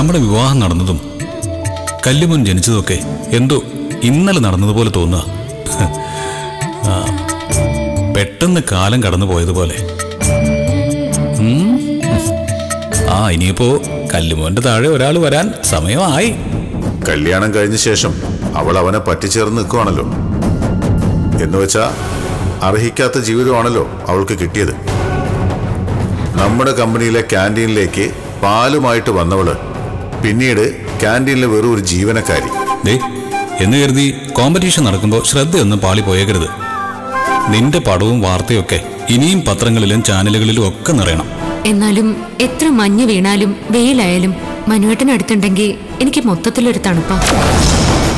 നമ്മുടെ വിവാഹം നടന്നതും കല്ലുമുൻ ജനിച്ചതൊക്കെ എന്തോ ഇന്നലെ നടന്നതുപോലെ തോന്നുക ആ, പെട്ടെന്ന് കാലം കടന്നു പോയതുപോലെ ഉം. ആ ഇനിയിപ്പോ കല്ലുമോന്റെ താഴെ ഒരാൾ വരാൻ സമയമായി കല്യാണം കഴിഞ്ഞ ശേഷം അവൾ അവനെ പറ്റിച്ചേർന്ന് നിൽക്കുവാണല്ലോ എന്ന് വെച്ചാ അർഹിക്കാത്ത ജീവിതമാണല്ലോ അവൾക്ക് കിട്ടിയത് നമ്മുടെ കമ്പനിയിലെ ക്യാൻറ്റീനിലേക്ക് പാലുമായിട്ട് വന്നവള് പിന്നീട് ക്യാൻറ്റീനിലെ വെറും ഒരു ജീവനക്കാരി ദേ എന്ന് കരുതി കോമ്പറ്റീഷൻ നടക്കുമ്പോൾ ശ്രദ്ധയൊന്നും പാളി പോയേക്കരുത് നിന്റെ പടവും വാർത്തയൊക്കെ ഇനിയും പത്രങ്ങളിലും ചാനലുകളിലും ഒക്കെ നിറയണം എന്നാലും എത്ര മഞ്ഞ് വീണാലും വെയിലായാലും മനുവേട്ടനടുത്തുണ്ടെങ്കിൽ എനിക്ക് മൊത്തത്തിലൊരു തണുപ്പാ